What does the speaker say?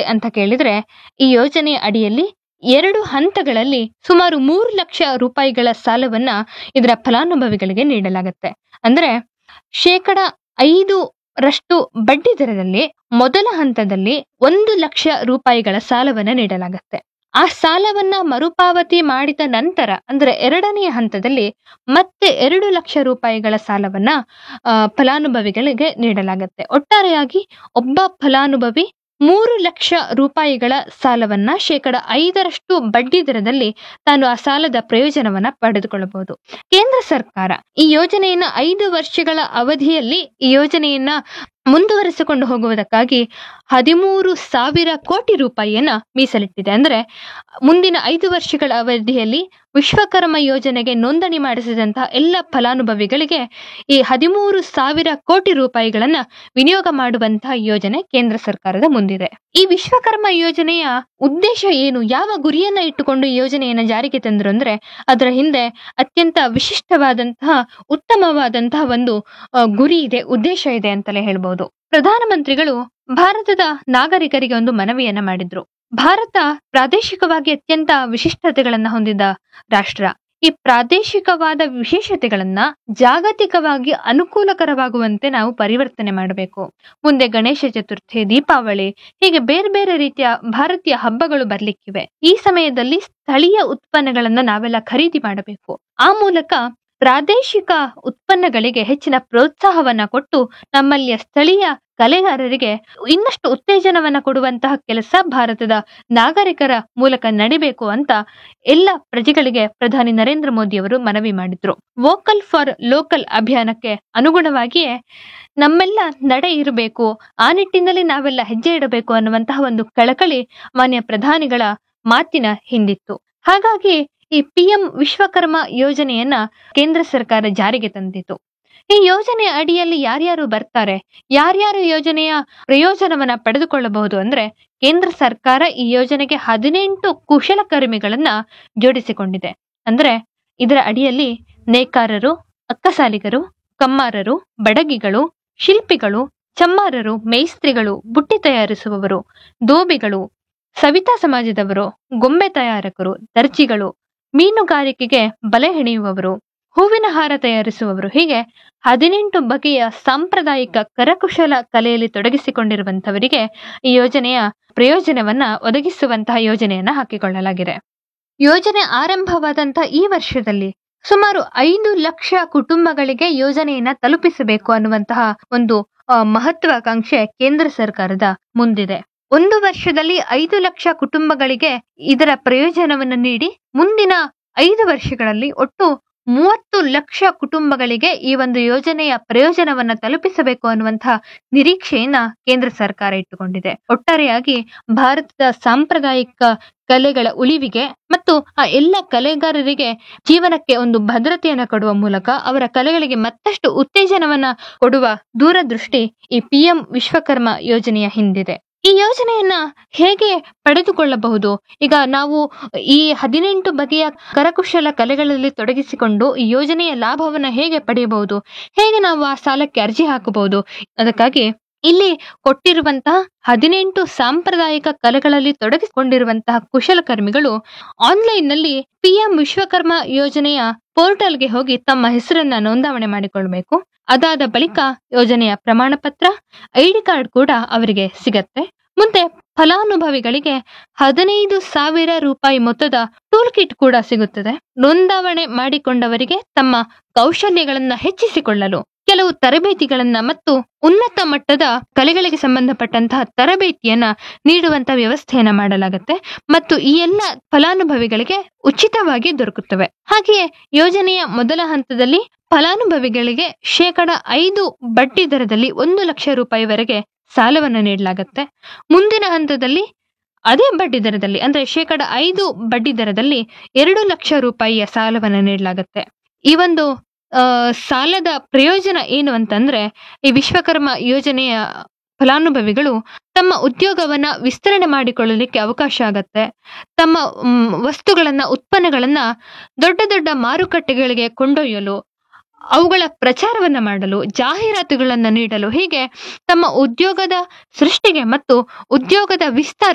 ಅಂತ ಕೇಳಿದ್ರೆ ಈ ಯೋಜನೆಯ ಅಡಿಯಲ್ಲಿ ಎರಡು ಹಂತಗಳಲ್ಲಿ ಸುಮಾರು ಮೂರು ಲಕ್ಷ ರೂಪಾಯಿಗಳ ಸಾಲವನ್ನ ಇದರ ಫಲಾನುಭವಿಗಳಿಗೆ ನೀಡಲಾಗುತ್ತೆ ಅಂದ್ರೆ ಶೇಕಡ ಐದು ರಷ್ಟು ಬಡ್ಡಿ ದರದಲ್ಲಿ ಮೊದಲ ಹಂತದಲ್ಲಿ ಒಂದು ಲಕ್ಷ ರೂಪಾಯಿಗಳ ಸಾಲವನ್ನ ನೀಡಲಾಗುತ್ತೆ ಆ ಸಾಲವನ್ನ ಮರುಪಾವತಿ ಮಾಡಿದ ನಂತರ ಅಂದ್ರೆ ಎರಡನೆಯ ಹಂತದಲ್ಲಿ ಮತ್ತೆ ಎರಡು ಲಕ್ಷ ರೂಪಾಯಿಗಳ ಸಾಲವನ್ನ ಆ, ಫಲಾನುಭವಿಗಳಿಗೆ ನೀಡಲಾಗುತ್ತೆ ಒಟ್ಟಾರೆಯಾಗಿ ಒಬ್ಬ ಫಲಾನುಭವಿ ಮೂರು ಲಕ್ಷ ರೂಪಾಯಿಗಳ ಸಾಲವನ್ನ ಶೇಕಡ ಐದರಷ್ಟು ಬಡ್ಡಿ ದರದಲ್ಲಿ ತಾನು ಆ ಸಾಲದ ಪ್ರಯೋಜನವನ್ನ ಪಡೆದುಕೊಳ್ಳಬಹುದು ಕೇಂದ್ರ ಸರ್ಕಾರ ಈ ಯೋಜನೆಯನ್ನ ಐದು ವರ್ಷಗಳ ಅವಧಿಯಲ್ಲಿ ಈ ಯೋಜನೆಯನ್ನ ಮುಂದುವರಿಸಿಕೊಂಡು ಹೋಗುವುದಕ್ಕಾಗಿ ಹದಿಮೂರು ಸಾವಿರ ಕೋಟಿ ರೂಪಾಯಿಯನ್ನ ಮೀಸಲಿಟ್ಟಿದೆ ಅಂದ್ರೆ ಮುಂದಿನ ಐದು ವರ್ಷಗಳ ಅವಧಿಯಲ್ಲಿ ವಿಶ್ವಕರ್ಮ ಯೋಜನೆಗೆ ನೋಂದಣಿ ಮಾಡಿಸಿದಂತಹ ಎಲ್ಲ ಫಲಾನುಭವಿಗಳಿಗೆ ಈ ಹದಿಮೂರು ಸಾವಿರ ಕೋಟಿ ರೂಪಾಯಿಗಳನ್ನ ವಿನಿಯೋಗ ಮಾಡುವಂತಹ ಯೋಜನೆ ಕೇಂದ್ರ ಸರ್ಕಾರದ ಮುಂದಿದೆ ಈ ವಿಶ್ವಕರ್ಮ ಯೋಜನೆಯ ಉದ್ದೇಶ ಏನು ಯಾವ ಗುರಿಯನ್ನ ಇಟ್ಟುಕೊಂಡು ಈ ಯೋಜನೆಯನ್ನ ಜಾರಿಗೆ ತಂದ್ರು ಅಂದ್ರೆ ಅದರ ಹಿಂದೆ ಅತ್ಯಂತ ವಿಶಿಷ್ಟವಾದಂತಹ ಉತ್ತಮವಾದಂತಹ ಒಂದು ಆ, ಗುರಿ ಇದೆ ಉದ್ದೇಶ ಇದೆ ಅಂತಲೇ ಹೇಳ್ಬಹುದು ಪ್ರಧಾನಮಂತ್ರಿಗಳು ಭಾರತದ ನಾಗರಿಕರಿಗೆ ಒಂದು ಮನವಿಯನ್ನ ಮಾಡಿದ್ರು ಭಾರತ ಪ್ರಾದೇಶಿಕವಾಗಿ ಅತ್ಯಂತ ವಿಶಿಷ್ಟತೆಗಳನ್ನ ಹೊಂದಿದ ರಾಷ್ಟ್ರ ಈ ಪ್ರಾದೇಶಿಕವಾದ ವಿಶೇಷತೆಗಳನ್ನ ಜಾಗತಿಕವಾಗಿ ಅನುಕೂಲಕರವಾಗುವಂತೆ ನಾವು ಪರಿವರ್ತನೆ ಮಾಡಬೇಕು ಮುಂದೆ ಗಣೇಶ ಚತುರ್ಥಿ ದೀಪಾವಳಿ ಹೀಗೆ ಬೇರೆ ಬೇರೆ ರೀತಿಯ ಭಾರತೀಯ ಹಬ್ಬಗಳು ಬರ್ಲಿಕ್ಕಿವೆ ಈ ಸಮಯದಲ್ಲಿ ಸ್ಥಳೀಯ ಉತ್ಪನ್ನಗಳನ್ನ ನಾವೆಲ್ಲ ಖರೀದಿ ಮಾಡಬೇಕು ಆ ಮೂಲಕ ಪ್ರಾದೇಶಿಕ ಉತ್ಪನ್ನಗಳಿಗೆ ಹೆಚ್ಚಿನ ಪ್ರೋತ್ಸಾಹವನ್ನ ಕೊಟ್ಟು ನಮ್ಮಲ್ಲಿಯ ಸ್ಥಳೀಯ ಕಲೆಗಾರರಿಗೆ ಇನ್ನಷ್ಟು ಉತ್ತೇಜನವನ್ನ ಕೊಡುವಂತಹ ಕೆಲಸ ಭಾರತದ ನಾಗರಿಕರ ಮೂಲಕ ನಡಿಬೇಕು ಅಂತ ಎಲ್ಲ ಪ್ರಜೆಗಳಿಗೆ ಪ್ರಧಾನಿ ನರೇಂದ್ರ ಮೋದಿ ಅವರು ಮನವಿ ಮಾಡಿದ್ರು ವೋಕಲ್ ಫಾರ್ ಲೋಕಲ್ ಅಭಿಯಾನಕ್ಕೆ ಅನುಗುಣವಾಗಿಯೇ ನಮ್ಮೆಲ್ಲ ನಡೆ ಇರಬೇಕು ಆ ನಿಟ್ಟಿನಲ್ಲಿ ನಾವೆಲ್ಲ ಹೆಜ್ಜೆ ಇಡಬೇಕು ಅನ್ನುವಂತಹ ಒಂದು ಕಳಕಳಿ ಮಾನ್ಯ ಪ್ರಧಾನಿಗಳ ಮಾತಿನ ಹಿಂದಿತ್ತು ಹಾಗಾಗಿ ಈ ಪಿಎಂ ವಿಶ್ವಕರ್ಮ ಯೋಜನೆಯನ್ನ ಕೇಂದ್ರ ಸರ್ಕಾರ ಜಾರಿಗೆ ತಂದಿತು ಈ ಯೋಜನೆಯ ಅಡಿಯಲ್ಲಿ ಯಾರ್ಯಾರು ಬರ್ತಾರೆ ಯಾರ್ಯಾರು ಯೋಜನೆಯ ಪ್ರಯೋಜನವನ್ನ ಪಡೆದುಕೊಳ್ಳಬಹುದು ಅಂದ್ರೆ ಕೇಂದ್ರ ಸರ್ಕಾರ ಈ ಯೋಜನೆಗೆ ಹದಿನೆಂಟು ಕುಶಲಕರ್ಮಿಗಳನ್ನ ಜೋಡಿಸಿಕೊಂಡಿದೆ ಅಂದ್ರೆ ಇದರ ಅಡಿಯಲ್ಲಿ ನೇಕಾರರು ಅಕ್ಕಸಾಲಿಗರು ಕಮ್ಮಾರರು ಬಡಗಿಗಳು ಶಿಲ್ಪಿಗಳು ಚಮ್ಮಾರರು ಮೇಸ್ತ್ರಿಗಳು ಬುಟ್ಟಿ ತಯಾರಿಸುವವರು ದೋಬಿಗಳು ಸವಿತಾ ಸಮಾಜದವರು ಗೊಂಬೆ ತಯಾರಕರು ದರ್ಜಿಗಳು ಮೀನುಗಾರಿಕೆಗೆ ಬಲೆ ಹೆಣೆಯುವವರು ಹೂವಿನ ಹಾರ ತಯಾರಿಸುವವರು ಹೀಗೆ ಹದಿನೆಂಟು ಬಗೆಯ ಸಾಂಪ್ರದಾಯಿಕ ಕರಕುಶಲ ಕಲೆಯಲ್ಲಿ ತೊಡಗಿಸಿಕೊಂಡಿರುವಂತವರಿಗೆ ಈ ಯೋಜನೆಯ ಪ್ರಯೋಜನವನ್ನ ಒದಗಿಸುವಂತಹ ಯೋಜನೆಯನ್ನ ಹಾಕಿಕೊಳ್ಳಲಾಗಿದೆ ಯೋಜನೆ ಆರಂಭವಾದಂತಹ ಈ ವರ್ಷದಲ್ಲಿ ಸುಮಾರು ಐದು ಲಕ್ಷ ಕುಟುಂಬಗಳಿಗೆ ಯೋಜನೆಯನ್ನ ತಲುಪಿಸಬೇಕು ಅನ್ನುವಂತಹ ಒಂದು ಆ, ಮಹತ್ವಾಕಾಂಕ್ಷೆ ಕೇಂದ್ರ ಸರ್ಕಾರದ ಮುಂದಿದೆ ಒಂದು ವರ್ಷದಲ್ಲಿ ಐದು ಲಕ್ಷ ಕುಟುಂಬಗಳಿಗೆ ಇದರ ಪ್ರಯೋಜನವನ್ನು ನೀಡಿ ಮುಂದಿನ ಐದು ವರ್ಷಗಳಲ್ಲಿ ಒಟ್ಟು ಮೂವತ್ತು ಲಕ್ಷ ಕುಟುಂಬಗಳಿಗೆ ಈ ಒಂದು ಯೋಜನೆಯ ಪ್ರಯೋಜನವನ್ನ ತಲುಪಿಸಬೇಕು ಅನ್ನುವಂತಹ ನಿರೀಕ್ಷೆಯನ್ನ ಕೇಂದ್ರ ಸರ್ಕಾರ ಇಟ್ಟುಕೊಂಡಿದೆ ಒಟ್ಟಾರೆಯಾಗಿ ಭಾರತದ ಸಾಂಪ್ರದಾಯಿಕ ಕಲೆಗಳ ಉಳಿವಿಗೆ ಮತ್ತು ಆ ಎಲ್ಲ ಕಲೆಗಾರರಿಗೆ ಜೀವನಕ್ಕೆ ಒಂದು ಭದ್ರತೆಯನ್ನ ಕೊಡುವ ಮೂಲಕ ಅವರ ಕಲೆಗಳಿಗೆ ಮತ್ತಷ್ಟು ಉತ್ತೇಜನವನ್ನ ಕೊಡುವ ದೂರದೃಷ್ಟಿ ಈ ಪಿಎಂ ವಿಶ್ವಕರ್ಮ ಯೋಜನೆಯ ಹಿಂದಿದೆ ಈ ಯೋಜನೆಯನ್ನ ಹೇಗೆ ಪಡೆದುಕೊಳ್ಳಬಹುದು ಈಗ ನಾವು ಈ ಹದಿನೆಂಟು ಬಗೆಯ ಕರಕುಶಲ ಕಲೆಗಳಲ್ಲಿ ತೊಡಗಿಸಿಕೊಂಡು ಈ ಯೋಜನೆಯ ಲಾಭವನ್ನ ಹೇಗೆ ಪಡೆಯಬಹುದು ಹೇಗೆ ನಾವು ಆ ಸಾಲಕ್ಕೆ ಅರ್ಜಿ ಹಾಕಬಹುದು ಅದಕ್ಕಾಗಿ ಇಲ್ಲಿ ಕೊಟ್ಟಿರುವಂತಹ ಹದಿನೆಂಟು ಸಾಂಪ್ರದಾಯಿಕ ಕಲೆಗಳಲ್ಲಿ ತೊಡಗಿಸಿಕೊಂಡಿರುವಂತಹ ಕುಶಲಕರ್ಮಿಗಳು ಆನ್ಲೈನ್ ನಲ್ಲಿ ಪಿಎಂ ವಿಶ್ವಕರ್ಮ ಯೋಜನೆಯ ಪೋರ್ಟಲ್ಗೆ ಹೋಗಿ ತಮ್ಮ ಹೆಸರನ್ನ ನೋಂದಾವಣೆ ಮಾಡಿಕೊಳ್ಬೇಕು ಅದಾದ ಬಳಿಕ ಯೋಜನೆಯ ಪ್ರಮಾಣ ಪತ್ರ ಐಡಿ ಕಾರ್ಡ್ ಕೂಡ ಅವರಿಗೆ ಸಿಗತ್ತೆ ಮುಂದೆ ಫಲಾನುಭವಿಗಳಿಗೆ ಹದಿನೈದು ಸಾವಿರ ರೂಪಾಯಿ ಮೊತ್ತದ ಟೂಲ್ ಕಿಟ್ ಕೂಡ ಸಿಗುತ್ತದೆ ನೋಂದಾವಣೆ ಮಾಡಿಕೊಂಡವರಿಗೆ ತಮ್ಮ ಕೌಶಲ್ಯಗಳನ್ನ ಹೆಚ್ಚಿಸಿಕೊಳ್ಳಲು ಕೆಲವು ತರಬೇತಿಗಳನ್ನ ಮತ್ತು ಉನ್ನತ ಮಟ್ಟದ ಕಲೆಗಳಿಗೆ ಸಂಬಂಧಪಟ್ಟಂತಹ ತರಬೇತಿಯನ್ನ ನೀಡುವಂತ ವ್ಯವಸ್ಥೆಯನ್ನ ಮಾಡಲಾಗುತ್ತೆ ಮತ್ತು ಈ ಎಲ್ಲ ಫಲಾನುಭವಿಗಳಿಗೆ ಉಚಿತವಾಗಿ ದೊರಕುತ್ತವೆ ಹಾಗೆಯೇ ಯೋಜನೆಯ ಮೊದಲ ಹಂತದಲ್ಲಿ ಫಲಾನುಭವಿಗಳಿಗೆ ಶೇಕಡ ಐದು ಬಡ್ಡಿ ದರದಲ್ಲಿ ಒಂದು ಲಕ್ಷ ರೂಪಾಯಿವರೆಗೆ ಸಾಲವನ್ನು ನೀಡಲಾಗುತ್ತೆ ಮುಂದಿನ ಹಂತದಲ್ಲಿ ಅದೇ ಬಡ್ಡಿ ದರದಲ್ಲಿ ಅಂದ್ರೆ ಶೇಕಡ ಐದು ಬಡ್ಡಿ ದರದಲ್ಲಿ ಎರಡು ಲಕ್ಷ ರೂಪಾಯಿಯ ಸಾಲವನ್ನು ನೀಡಲಾಗುತ್ತೆ ಈ ಒಂದು ಆ, ಸಾಲದ ಪ್ರಯೋಜನ ಏನು ಅಂತಂದ್ರೆ ಈ ವಿಶ್ವಕರ್ಮ ಯೋಜನೆಯ ಫಲಾನುಭವಿಗಳು ತಮ್ಮ ಉದ್ಯೋಗವನ್ನ ವಿಸ್ತರಣೆ ಮಾಡಿಕೊಳ್ಳಲಿಕ್ಕೆ ಅವಕಾಶ ಆಗತ್ತೆ ತಮ್ಮ ಮ್, ವಸ್ತುಗಳನ್ನ ಉತ್ಪನ್ನಗಳನ್ನ ದೊಡ್ಡ ದೊಡ್ಡ ಮಾರುಕಟ್ಟೆಗಳಿಗೆ ಕೊಂಡೊಯ್ಯಲು ಅವುಗಳ ಪ್ರಚಾರವನ್ನ ಮಾಡಲು ಜಾಹೀರಾತುಗಳನ್ನ ನೀಡಲು ಹೀಗೆ ತಮ್ಮ ಉದ್ಯೋಗದ ಸೃಷ್ಟಿಗೆ ಮತ್ತು ಉದ್ಯೋಗದ ವಿಸ್ತಾರ